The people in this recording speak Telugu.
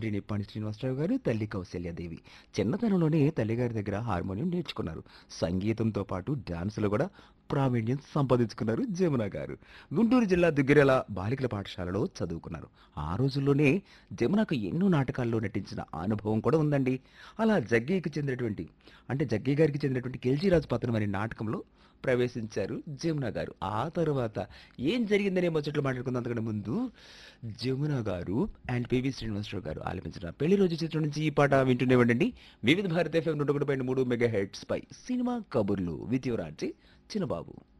తండ్రి నిప్పాణి శ్రీనివాసరావు గారు తల్లి కౌశల్యాదేవి చిన్నతనంలోనే తల్లిగారి దగ్గర హార్మోనియం నేర్చుకున్నారు సంగీతంతో పాటు డాన్సులో కూడా ప్రావీణ్యం సంపాదించుకున్నారు జమున గారు గుంటూరు జిల్లా దుగ్గిరెల బాలికల పాఠశాలలో చదువుకున్నారు ఆ రోజుల్లోనే జమునకు ఎన్నో నాటకాల్లో నటించిన అనుభవం కూడా ఉందండి అలా జగ్గయ్యకి చెందినటువంటి అంటే జగ్గయ్య గారికి చెందినటువంటి కెల్జీరాజు పతనం అనే నాటకంలో ప్రవేశించారు జమున గారు ఆ తర్వాత ఏం జరిగిందనే ముచ్చట్లు మాట్లాడుకుందాం అంతకంటే ముందు జమున గారు అండ్ పివి శ్రీనివాసరావు గారు ఆలపించిన పెళ్లి రోజు చిత్రం నుంచి ఈ పాట వింటూనే ఉండండి వివిధ భారత ఎఫ్ఎం నూట ఒకటి పాయింట్ మూడు మెగా హెడ్స్ పై సినిమా కబుర్లు విత్ యువరాజీ చిన్నబాబు